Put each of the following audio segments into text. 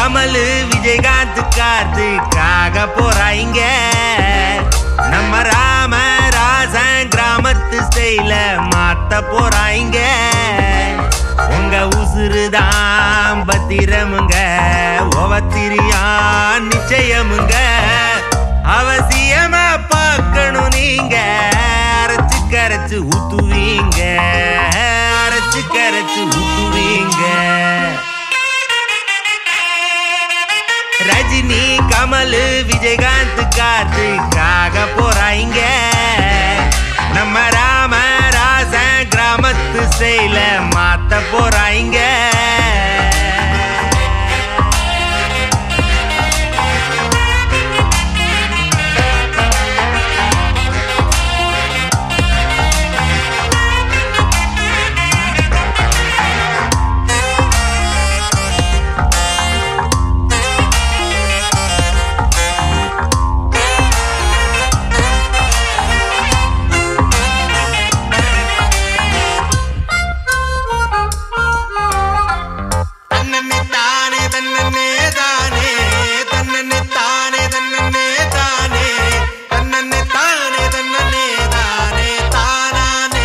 கமலு விஜயகாந்த் காத்துக்காக போறாங்க நம்ம ராமராசன் கிராமத்து ஸ்டைல மாத்த போறாங்க உங்க உசுறுதான் பத்திரமுங்க ஒவத்திரியா நிச்சயமுங்க அவசியமா பார்க்கணும் நீங்க அரைச்சு கரைச்சு ஊத்துவீங்க அரைச்சு கரைச்சு ஊத்துவீங்க ரஜினி கமல் விஜயகாந்த் காத்துக்காக போறாங்க நம்ம ராமராசன் கிராமத்து ஸ்டைல மாத்த போறாங்க தன்னன்னே தானே தன்னன்னே தானே தன்னன்னே தானே தன்னன்னே தானே தன்னன்னே தானே தன்னன்னே தானே தானானே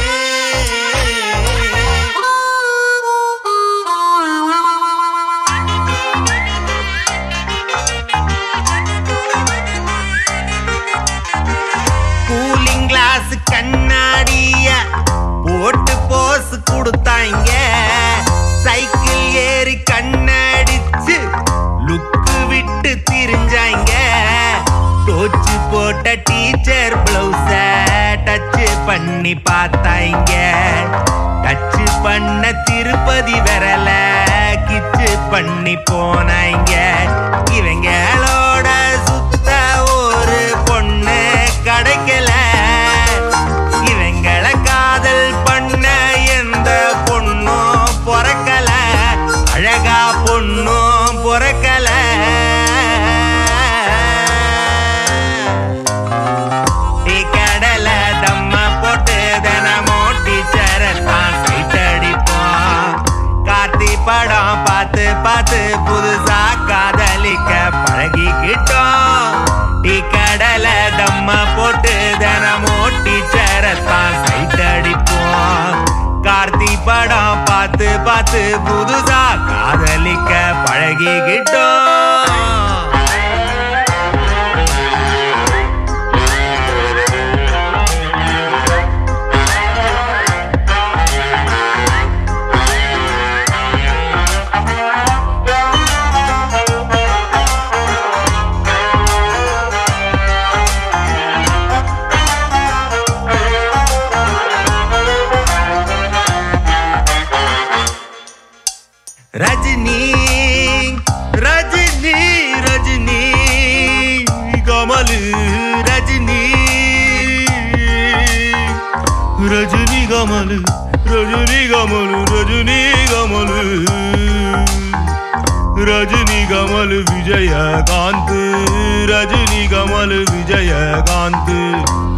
கூலிங் கிளாஸ் கண்ணாடிய போட்டு போஸ் கொடுத்தாங்க சைக்கிள் ஏறி கண்ணடிச்சு லுக்கு விட்டு திரிஞ்சாங்க தோச்சு போட்ட டீச்சர் பிளவுஸ டச் பண்ணி பார்த்தாங்க டச் பண்ண திருப்பதி விரல கிச்சு பண்ணி போனாங்க இவங்களோட சுத்த ஒரு பொண்ணு கிடைக்கல இவங்கள காதல் பண்ண எந்த பொண்ணும் பொறக்கல அழகா பொண்ணும் பொறக்கல டீ கடல தம்ம போட்டு தினமும் டீச்சரை தான் சைட் அடிப்போம் கார்த்தி படம் பார்த்து பார்த்து புதுசா காதலிக்க பழகிக்கிட்டோம் டீ கடல தம்ம போட்டு தினமும் டீச்சரை தான் சைட் அடிப்போம் கார்த்தி படம் பார்த்து பார்த்து புதுசா காதலிக்க பழகிக்கிட்டோம் ரஜினி ரஜினி ரஜினி கமலு ரஜினி ரஜினி கமலு ரஜினி கமலு ரஜினி கமலு ரஜினி கமல் விஜயகாந்த் ரஜினி கமல் விஜயகாந்த்